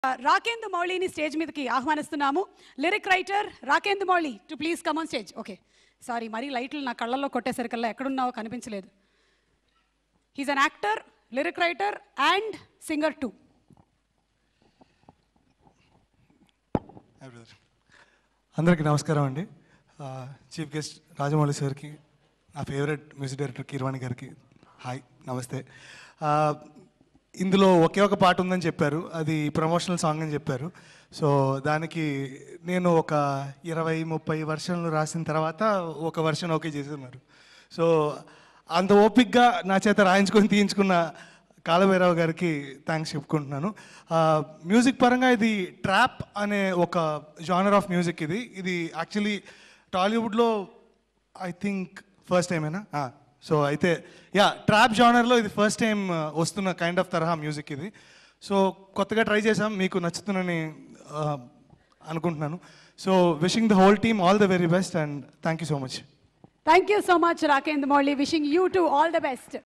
రాకేంద్ర మౌళిని stage మీదకి ఆహ్వానిస్తున్నాము lyric writer Rakendra Mouli to please come on stage okay sorry మరీ లైట్లు నా కళ్ళల్లో కొట్టేసరికల్లా ఎక్కడున్నావో కనిపించలేదు he's an actor lyric writer and singer too hi brother అందరికీ నమస్కారం అండి ఆ, చీఫ్ గెస్ట్ రాజమౌళి సార్కి నా ఫేవరెట్ మ్యూజిక్ డైరెక్టర్ కీర్వాణి గారికి హాయ్ నమస్తే ఆ, ఇందులో ఒకే ఒక పాట ఉందని చెప్పారు అది ప్రమోషనల్ సాంగ్ అని చెప్పారు సో దానికి నేను ఒక ఇరవై ముప్పై వర్షన్లు రాసిన తర్వాత ఒక వర్షన్ ఓకే చేస్తున్నారు సో అంత ఓపిక్గా నా చేత రాయించుకొని తీయించుకున్న కాలభైరావు గారికి థ్యాంక్స్ చెప్పుకుంటున్నాను ఆ, మ్యూజిక్ పరంగా ఇది ట్రాప్ అనే ఒక జానర్ ఆఫ్ మ్యూజిక్ ఇది ఇది యాక్చువల్లీ టాలీవుడ్లో ఐ థింక్ ఫస్ట్ టైమేనా సో అయితే యా ట్రాప్ జానర్లో ఇది ఫస్ట్ టైం వస్తున్న కైండ్ ఆఫ్ తరహా మ్యూజిక్ ఇది సో కొత్తగా ట్రై చేసాం మీకు నచ్చుతుందని ఆ, అనుకుంటున్నాను so wishing the whole team all the very best and thank you so much thank you so much Rakendra Mouli wishing you to all the best